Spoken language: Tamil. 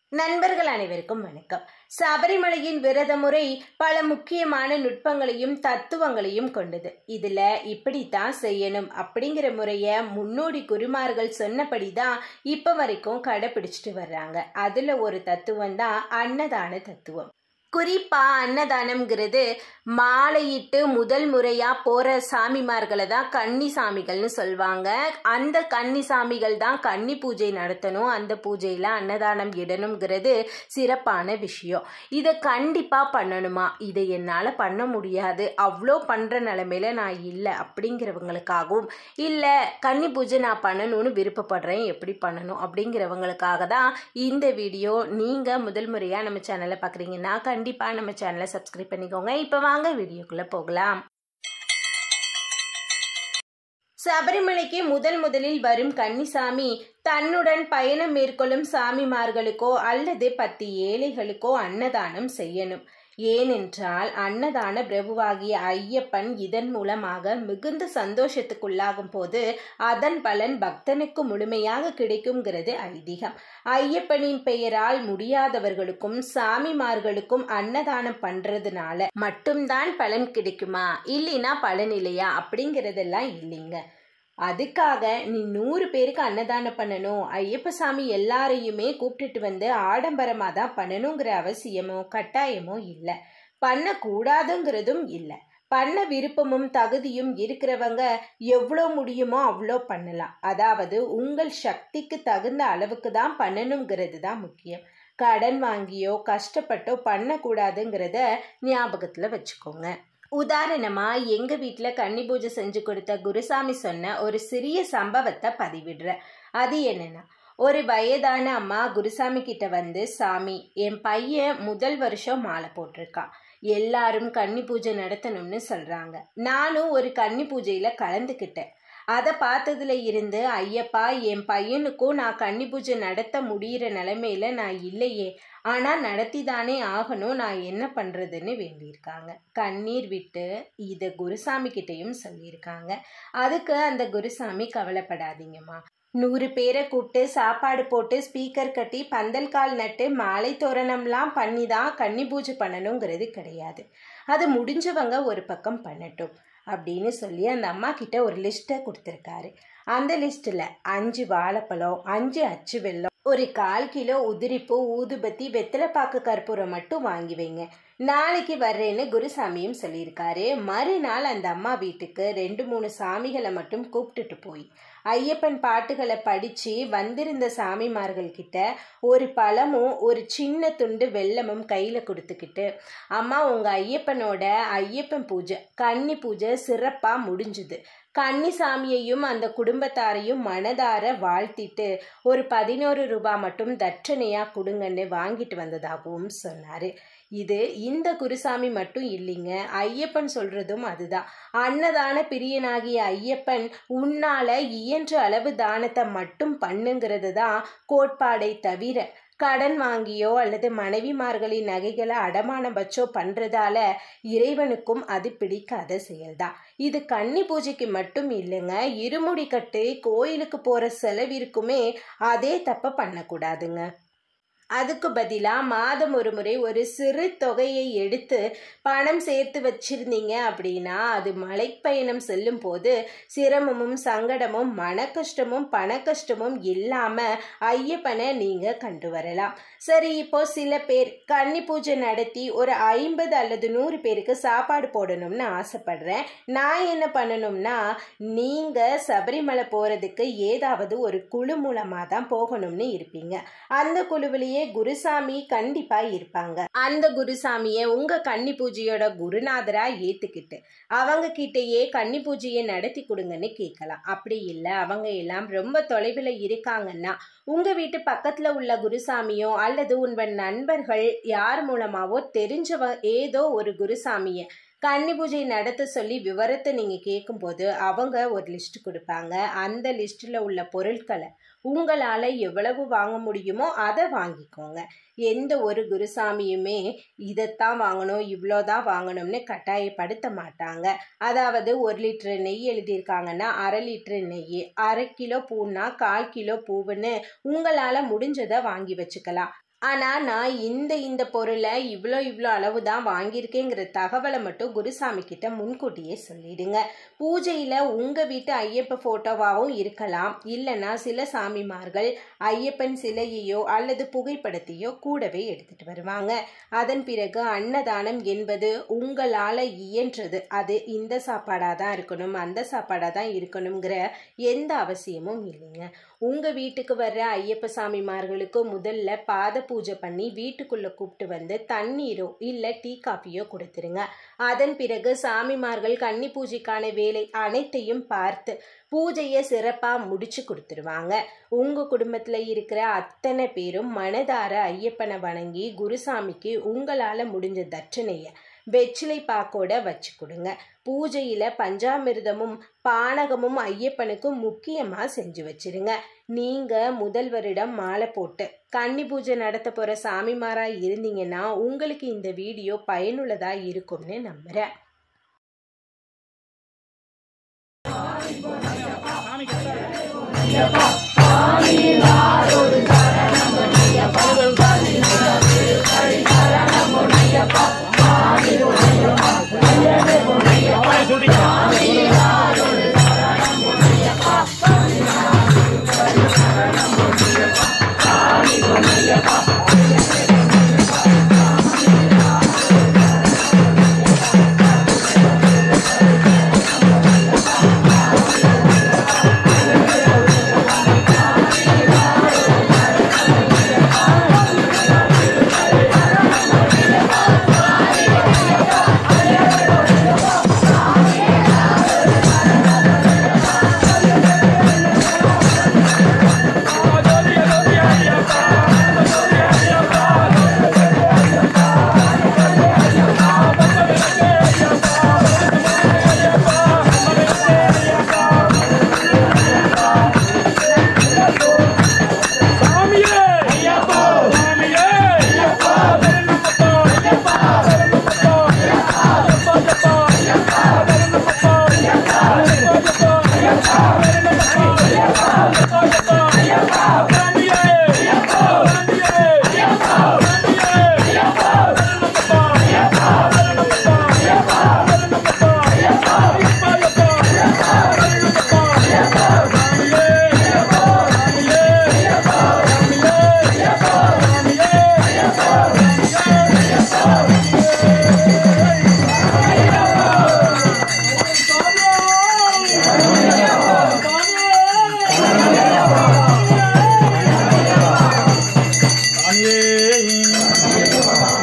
நண்பர்கள் அனைவருக்கும் வணக்கம் சபரிமலையின் விரத முறை பல முக்கியமான நுட்பங்களையும் தத்துவங்களையும் கொண்டது இதுல இப்படித்தான் செய்யணும் அப்படிங்கிற முறைய முன்னோடி குருமார்கள் சொன்னபடிதான் இப்ப வரைக்கும் கடைபிடிச்சிட்டு வர்றாங்க அதுல ஒரு தத்துவம் தான் அன்னதான தத்துவம் குறிப்பா அன்னதானம்ங்கிறது மாலையிட்டு முதல் முறையா போற சாமிமார்களை தான் கன்னி சாமிகள்னு சொல்லுவாங்க அந்த கன்னி சாமிகள் தான் கன்னி பூஜை நடத்தணும் அந்த பூஜையில அன்னதானம் இடணுங்கிறது சிறப்பான விஷயம் இதை கண்டிப்பா பண்ணணுமா இதை என்னால பண்ண முடியாது அவ்வளோ பண்ற நிலைமையில நான் இல்லை அப்படிங்கிறவங்களுக்காகவும் இல்லை கன்னி பூஜை நான் பண்ணணும்னு விருப்பப்படுறேன் எப்படி பண்ணணும் அப்படிங்கிறவங்களுக்காக தான் இந்த வீடியோ நீங்க முதல் முறையா நம்ம சேனலை பார்க்குறீங்கன்னா கண்டிப்பாக நம்ம சேனலை சப்ஸ்கிரைப் பண்ணிக்கோங்க இப்போ வாங்க வீடியோக்குள்ளே போகலாம் சபரிமலைக்கு முதல் முதலில் வரும் கன்னிசாமி தன்னுடன் பயணம் மேற்கொள்ளும் சாமிமார்களுக்கோ அல்லது பத்து ஏழைகளுக்கோ அன்னதானம் செய்யணும் ஏனென்றால் அன்னதான பிரபுவாகிய ஐயப்பன் இதன் மூலமாக மிகுந்த சந்தோஷத்துக்குள்ளாகும் போது அதன் பலன் பக்தனுக்கு முழுமையாக கிடைக்குங்கிறது ஐதீகம் ஐயப்பனின் பெயரால் முடியாதவர்களுக்கும் சாமிமார்களுக்கும் அன்னதானம் பண்றதுனால மட்டும்தான் பலன் கிடைக்குமா இல்லைன்னா பலன் இல்லையா அப்படிங்கிறதெல்லாம் இல்லைங்க அதுக்காக நீ நூறு பேருக்கு அன்னதானம் பண்ணணும் ஐயப்ப சாமி எல்லாரையுமே கூப்பிட்டுட்டு வந்து ஆடம்பரமாக தான் பண்ணணுங்கிற அவசியமோ கட்டாயமோ இல்லை பண்ணக்கூடாதுங்கிறதும் இல்லை பண்ண விருப்பமும் தகுதியும் இருக்கிறவங்க எவ்வளோ முடியுமோ அவ்வளோ பண்ணலாம் அதாவது உங்கள் சக்திக்கு தகுந்த அளவுக்கு தான் பண்ணணுங்கிறது தான் முக்கியம் கடன் வாங்கியோ கஷ்டப்பட்டோ பண்ணக்கூடாதுங்கிறத ஞாபகத்தில் வச்சுக்கோங்க உதாரணமா எங்க வீட்டில் கன்னி பூஜை செஞ்சு கொடுத்த குருசாமி சொன்ன ஒரு சிறிய சம்பவத்தை பதிவிடுற அது என்னன்னா ஒரு வயதான அம்மா குருசாமி கிட்ட வந்து சாமி என் பையன் முதல் வருஷம் மாலை போட்டிருக்கான் எல்லாரும் கன்னி பூஜை நடத்தணும்னு சொல்றாங்க நானும் ஒரு கன்னி பூஜையில கலந்துக்கிட்டேன் அதை பார்த்ததுல இருந்து ஐயப்பா என் பையனுக்கும் நான் கன்னி பூஜை நடத்த முடிகிற நிலைமையில நான் இல்லையே ஆனால் நடத்தி தானே ஆகணும் நான் என்ன பண்ணுறதுன்னு வேண்டியிருக்காங்க கண்ணீர் விட்டு இதை குருசாமி கிட்டேயும் சொல்லியிருக்காங்க அதுக்கு அந்த குருசாமி கவலைப்படாதீங்கம்மா நூறு பேரை கூப்பிட்டு சாப்பாடு போட்டு ஸ்பீக்கர் கட்டி பந்தல் கால் நட்டு மாலை தோரணம்லாம் பண்ணி தான் கன்னி பூஜை பண்ணணுங்கிறது கிடையாது அது முடிஞ்சவங்க ஒரு பக்கம் பண்ணட்டும் அப்படின்னு சொல்லி அந்த அம்மா கிட்ட ஒரு லிஸ்ட்டை கொடுத்துருக்காரு அந்த லிஸ்ட்டில் அஞ்சு வாழைப்பழம் அஞ்சு அச்சு வெல்லம் ஒரு கால் கிலோ உதிரிப்பூ ஊதுபத்தி வெத்தலைப்பாக்கு கற்பூரம் மட்டும் வாங்கி வைங்க நாளைக்கு வர்றேன்னு குருசாமியும் சொல்லியிருக்காரு மறுநாள் அந்த அம்மா வீட்டுக்கு ரெண்டு மூணு சாமிகளை மட்டும் கூப்பிட்டுட்டு போய் ஐயப்பன் பாட்டுகளை படித்து வந்திருந்த சாமிமார்கள் கிட்ட ஒரு பழமும் ஒரு சின்ன துண்டு வெள்ளமும் கையில் கொடுத்துக்கிட்டு அம்மா உங்கள் ஐயப்பனோட ஐயப்பன் பூஜை கன்னி பூஜை சிறப்பாக முடிஞ்சுது கன்னிசாமியையும் அந்த குடும்பத்தாரையும் மனதார வாழ்த்திட்டு ஒரு பதினோரு ரூபாய் மட்டும் தட்சணையாக கொடுங்கன்னு வாங்கிட்டு வந்ததாகவும் சொன்னார் இது இந்த குருசாமி மட்டும் இல்லைங்க ஐயப்பன் சொல்றதும் அதுதான் அன்னதான பிரியனாகிய ஐயப்பன் உன்னால இயன்ற அளவு தானத்தை மட்டும் பண்ணுங்கிறது தான் கோட்பாடை தவிர கடன் வாங்கியோ அல்லது மனைவிமார்களின் நகைகளை அடமானம் வச்சோ பண்றதால இறைவனுக்கும் அது பிடிக்காத செயல்தான் இது கன்னி பூஜைக்கு மட்டும் இல்லைங்க இருமுடி கட்டு கோயிலுக்கு போற செலவிற்குமே அதே தப்ப பண்ணக்கூடாதுங்க அதுக்கு பதிலாக மாதம் ஒரு முறை ஒரு சிறு தொகையை எடுத்து பணம் சேர்த்து வச்சிருந்தீங்க அப்படின்னா அது மலைப்பயணம் செல்லும் போது சிரமமும் சங்கடமும் மன கஷ்டமும் பண கஷ்டமும் இல்லாமல் ஐயப்பனை நீங்கள் கண்டு வரலாம் சரி இப்போ சில பேர் கன்னி பூஜை நடத்தி ஒரு ஐம்பது அல்லது நூறு பேருக்கு சாப்பாடு போடணும்னு ஆசைப்படுறேன் நான் என்ன பண்ணணும்னா நீங்கள் சபரிமலை போகிறதுக்கு ஏதாவது ஒரு குழு மூலமாக தான் போகணும்னு இருப்பீங்க அந்த குழுவிலேயே குருசாமியே குருசாமி கண்டிப்பா இருப்பாங்க அந்த குருசாமிய உங்க கன்னி பூஜையோட குருநாதரா ஏத்துக்கிட்டு அவங்க கிட்டயே கன்னி பூஜையை நடத்தி கொடுங்கன்னு கேட்கலாம் அப்படி இல்லை அவங்க எல்லாம் ரொம்ப தொலைவில் இருக்காங்கன்னா உங்க வீட்டு பக்கத்துல உள்ள குருசாமியோ அல்லது உங்கள் நண்பர்கள் யார் மூலமாவோ தெரிஞ்சவ ஏதோ ஒரு குருசாமிய கன்னி பூஜை நடத்த சொல்லி விவரத்தை நீங்கள் கேட்கும்போது அவங்க ஒரு லிஸ்ட் கொடுப்பாங்க அந்த லிஸ்ட்டில் உள்ள பொருட்களை உங்களால் எவ்வளவு வாங்க முடியுமோ அதை வாங்கிக்கோங்க எந்த ஒரு குருசாமியுமே இதைத்தான் வாங்கணும் இவ்வளோதான் வாங்கணும்னு கட்டாயப்படுத்த மாட்டாங்க அதாவது ஒரு லிட்டரு நெய் எழுதியிருக்காங்கன்னா அரை லிட்டரு நெய் அரை கிலோ பூன்னா கால் கிலோ பூவுன்னு உங்களால் முடிஞ்சதை வாங்கி வச்சுக்கலாம் ஆனால் நான் இந்த இந்த பொருளை இவ்வளோ இவ்வளோ அளவு தான் வாங்கியிருக்கேங்கிற தகவலை மட்டும் குருசாமி கிட்ட முன்கூட்டியே சொல்லிடுங்க பூஜையில் உங்கள் வீட்டு ஐயப்ப ஃபோட்டோவாகவும் இருக்கலாம் இல்லைன்னா சில சாமிமார்கள் ஐயப்பன் சிலையையோ அல்லது புகைப்படத்தையோ கூடவே எடுத்துட்டு வருவாங்க அதன் பிறகு அன்னதானம் என்பது உங்களால் இயன்றது அது இந்த சாப்பாடாக தான் இருக்கணும் அந்த சாப்பாடாக தான் இருக்கணுங்கிற எந்த அவசியமும் இல்லைங்க உங்கள் வீட்டுக்கு வர்ற ஐயப்ப சாமிமார்களுக்கு முதல்ல பாத பூஜை பண்ணி வீட்டுக்குள்ளே கூப்பிட்டு வந்து தண்ணீரோ இல்லை டீ காஃபியோ கொடுத்துருங்க அதன் பிறகு சாமிமார்கள் கன்னி பூஜைக்கான வேலை அனைத்தையும் பார்த்து பூஜையை சிறப்பாக முடிச்சு கொடுத்துருவாங்க உங்கள் குடும்பத்தில் இருக்கிற அத்தனை பேரும் மனதார ஐயப்பனை வணங்கி குருசாமிக்கு உங்களால் முடிஞ்ச தட்சணையை வெற்றிலை பாக்கோட வச்சு கொடுங்க பூஜையில் பஞ்சாமிர்தமும் பானகமும் ஐயப்பனுக்கு முக்கியமாக செஞ்சு வச்சிருங்க நீங்கள் முதல்வரிடம் மாலை போட்டு கன்னி பூஜை நடத்த போகிற சாமிமாராக இருந்தீங்கன்னா உங்களுக்கு இந்த வீடியோ பயனுள்ளதாக இருக்கும்னு நம்புகிறேன் சாமியே